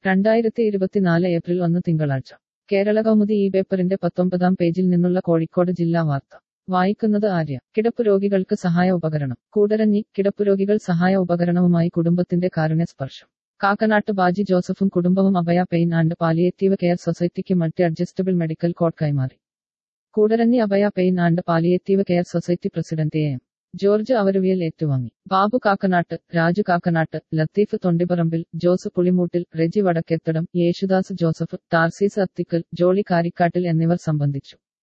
രണ്ടായിരത്തി ഇരുപത്തിനാല് ഏപ്രിൽ ഒന്ന് തിങ്കളാഴ്ച കേരള കൗമുദി ഈ പേപ്പറിന്റെ പത്തൊമ്പതാം പേജിൽ നിന്നുള്ള കോഴിക്കോട് ജില്ലാ വാർത്ത വായിക്കുന്നത് ആര്യ കിടപ്പ് രോഗികൾക്ക് സഹായ ഉപകരണം കൂടരഞ്ഞി കിടപ്പ് രോഗികൾ സഹായ ഉപകരണവുമായി കുടുംബത്തിന്റെ കാരുണ്യ സ്പർശം കാക്കനാട്ട് ബാജി ജോസഫും കുടുംബവും Abhaya pain and palliative care സൊസൈറ്റിക്ക് മൾട്ടി അഡ്ജസ്റ്റബിൾ മെഡിക്കൽ കോട്ട് കൈമാറി Koodaranji Abhaya pain and palliative care society president A M George അവരുവിയൽ ഏറ്റുവാങ്ങി ബാബു കാക്കനാട്ട് രാജു കാക്കനാട്ട് ലത്തീഫ് തൊണ്ടിപ്പറമ്പിൽ ജോസ് പുളിമൂട്ടിൽ റെജി വടക്കെത്തടം യേശുദാസ് ജോസഫ് ടാർസീസ് അത്തിക്കൽ ജോളി കാരിക്കാട്ടിൽ എന്നിവർ സംബന്ധിച്ചു